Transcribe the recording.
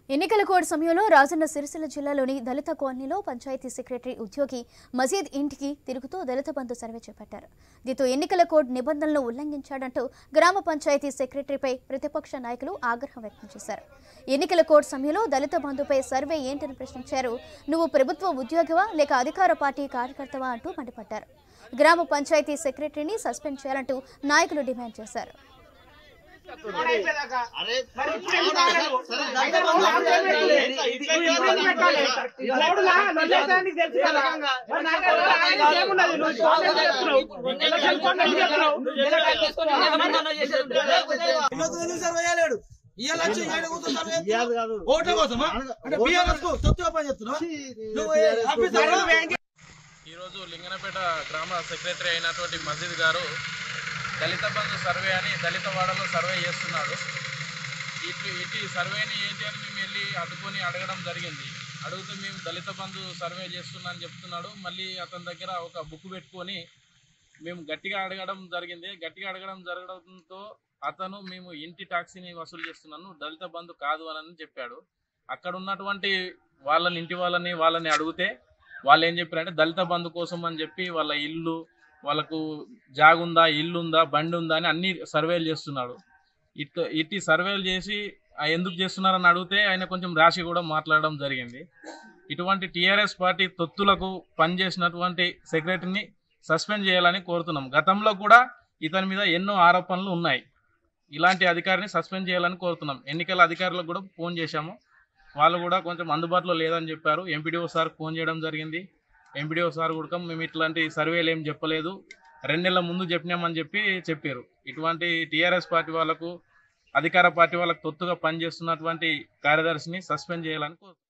ఎన్నికల కోడ్ సమయంలో రాజన్న సిరిసిల్ల జిల్లాలోని దళిత కాలనీలో పంచాయతీ సెక్రటరీ ఉద్యోగి మజీద్ ఇంటికి తిరుగుతూ దళిత బంధు సర్వే చేపట్టారు దీంతో ఎన్నికల కోడ్ నిబంధనలను ఉల్లంఘించాడంటూ గ్రామ పంచాయతీ సెక్రటరీపై ప్రతిపక్ష నాయకులు ఆగ్రహం వ్యక్తం చేశారు ఎన్నికల కోడ్ సమయంలో దళిత బంధుపై సర్వే ఏంటని ప్రశ్నించారు నువ్వు ప్రభుత్వ ఉద్యోగివా లేక అధికార పార్టీ కార్యకర్తవా అంటూ మండిపడ్డారు గ్రామ పంచాయతీ సెక్రటరీని సస్పెండ్ చేయాలంటూ నాయకులు డిమాండ్ చేశారు సర్వేయలేడు ఇవాళ వచ్చి ఈడ కూర్చొని సర్వే చేస్తున్నావు? ఓట్ల కోసమా అంటే బీఆర్ఎస్ కు తొత్తుగా పని చేస్తున్నావా నువ్వు ఏ ఆఫీసర్ ఈరోజు లింగనపేట గ్రామ సెక్రటరీ అయినటువంటి మజీద్ గారు దళిత బంధు సర్వే అని దళిత వాడలో సర్వే చేస్తున్నాడు ఇటు ఇటు సర్వేని ఏంటి అని మేము వెళ్ళి అడ్డుకొని అడగడం జరిగింది అడిగితే మేము దళిత బంధు సర్వే చేస్తున్నా అని చెప్తున్నాడు మళ్ళీ అతని దగ్గర ఒక బుక్ పెట్టుకొని మేము గట్టిగా అడగడం జరిగింది గట్టిగా అడగడం జరగడంతో అతను మేము ఇంటి టాక్సీని వసూలు చేస్తున్నాను దళిత బంధు కాదు అని చెప్పాడు అక్కడ ఉన్నటువంటి వాళ్ళని ఇంటి వాళ్ళని వాళ్ళని అడిగితే వాళ్ళు ఏం చెప్పారంటే దళిత బంధు కోసం అని చెప్పి వాళ్ళ ఇల్లు వాళ్ళకు జాగుందా ఇల్లు ఉందా బండి ఉందా అని అన్ని సర్వేలు చేస్తున్నాడు ఇట్ ఇట్టి సర్వేలు చేసి ఆ ఎందుకు చేస్తున్నారని అడిగితే ఆయన కొంచెం రాశి కూడా మాట్లాడడం జరిగింది ఇటువంటి టీఆర్ఎస్ పార్టీ తొత్తులకు పనిచేసినటువంటి సెక్రటరీని సస్పెండ్ చేయాలని కోరుతున్నాం గతంలో కూడా ఇతని మీద ఎన్నో ఆరోపణలు ఉన్నాయి ఇలాంటి అధికారిని సస్పెండ్ చేయాలని కోరుతున్నాం ఎన్నికల అధికారులకు కూడా ఫోన్ చేశాము వాళ్ళు కూడా కొంచెం అందుబాటులో లేదని చెప్పారు ఎంపీడీఓ సార్ ఫోన్ చేయడం జరిగింది ఎంపీడీఓ సార్ కూడా మేము ఇట్లాంటి సర్వేలు ఏం చెప్పలేదు రెండు నెలల ముందు చెప్పినామని చెప్పి చెప్పారు ఇటువంటి టీఆర్ఎస్ పార్టీ వాళ్ళకు అధికార పార్టీ వాళ్ళకు తొత్తుగా పనిచేస్తున్నటువంటి కార్యదర్శిని సస్పెండ్ చేయాలని కోరుతున్నాం